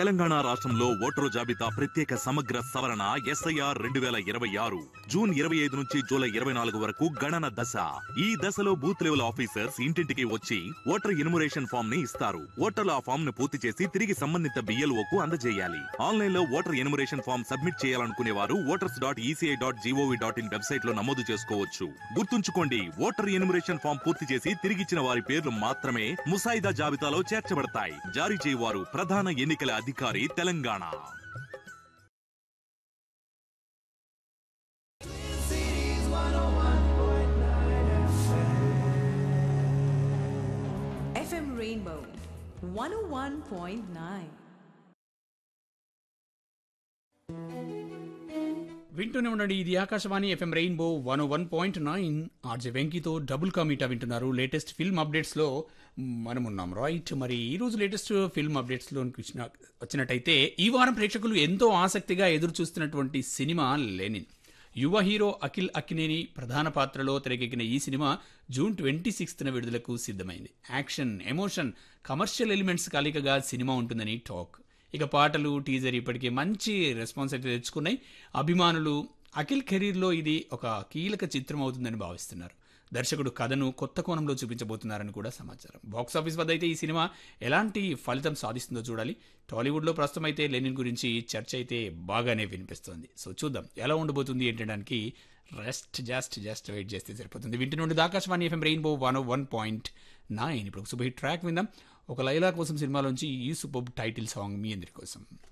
తెలంగాణ రాష్ట్రంలో ఓటరు జాబితా ప్రత్యేక సమగ్ర సవరణ ఎస్ఐఆర్ రెండు వేల ఇరవై ఆరు జూన్ ఇరవై ఐదు నుంచి జూలై ఇరవై నాలుగు వరకు గణన దశ ఈ దశలో బూత్ లెవెల్ ఆఫీసర్స్ ఇంటింటికి వచ్చి ఓటర్ ఇన్మురేషన్ ఫామ్ ని ఇస్తారు ఓటర్లు ఆ ఫామ్ ను పూర్తి చేసి తిరిగి సంబంధిత బిఎల్ఓ కు అందజేయాలి ఆన్లైన్ లో ఓటర్ ఇన్మురేషన్ ఫామ్ సబ్మిట్ చేయాలనుకునే వారు voters dot ECI dot G O V dot in website లో నమోదు చేసుకోవచ్చు గుర్తుంచుకోండి ఓటర్ ఇన్మురేషన్ ఫామ్ పూర్తి చేసి తిరిగిచ్చిన వారి పేర్లు మాత్రమే ముసాయిదా జాబితాలో చేర్చబడతాయి జారీ చేయవారు ప్రధాన ఎన్నికల అధికారి తెలంగాణ FM Rainbow 101.9. వింటూనే ఉండండి ఇది Akashvani FM rainbow one one point nine RJ వెంకీతో డబుల్ కామీటా వింటున్నారు లేటెస్ట్ ఫిల్మ్ అప్డేట్స్లో మనం ఉన్నాం రైట్ మరి ఈ రోజు లేటెస్ట్ ఫిల్మ్ అప్డేట్స్లో వచ్చిన వచ్చినట్టయితే ఈ వారం ప్రేక్షకులు ఎంతో ఆసక్తిగా ఎదురు చూస్తున్నటువంటి సినిమా లెనిన్ యువ హీరో అఖిల్ అక్కినేని ప్రధాన పాత్రలో తెరకెక్కిన ఈ సినిమా జూన్ ట్వంటీ సిక్స్త్న విడుదలకు సిద్ధమైంది యాక్షన్ ఎమోషన్ కమర్షియల్ ఎలిమెంట్స్ కలికగా సినిమా ఉంటుందని టాక్ ఇక పాటలు టీజర్ ఇప్పటికే మంచి రెస్పాన్స్ అయితే తెచ్చుకున్నాయి అభిమానులు అఖిల్ కెరీర్లో ఇది ఒక కీలక చిత్రం అవుతుందని భావిస్తున్నారు దర్శకుడు కథను కొత్త కోణంలో చూపించబోతున్నారని కూడా సమాచారం బాక్స్ ఆఫీస్ వద్ద అయితే ఈ సినిమా ఎలాంటి ఫలితం సాధిస్తుందో చూడాలి టాలీవుడ్లో ప్రస్తుతం అయితే లెనిన్ గురించి చర్చ అయితే బాగానే వినిపిస్తోంది సో చూద్దాం ఎలా ఉండబోతుంది ఏంటడానికి రెస్ట్ జస్ట్ జస్ట్ వెయిట్ చేస్తే సరిపోతుంది వింటి నుండి Akashvani FM rainbow one one point nine ఇప్పుడు ఒక సూపర్ హిట్ ట్రాక్ విందాం ఒక లైలా కోసం సినిమాలోంచి ఈ సూపర్ టైటిల్ సాంగ్ మీ అందరి కోసం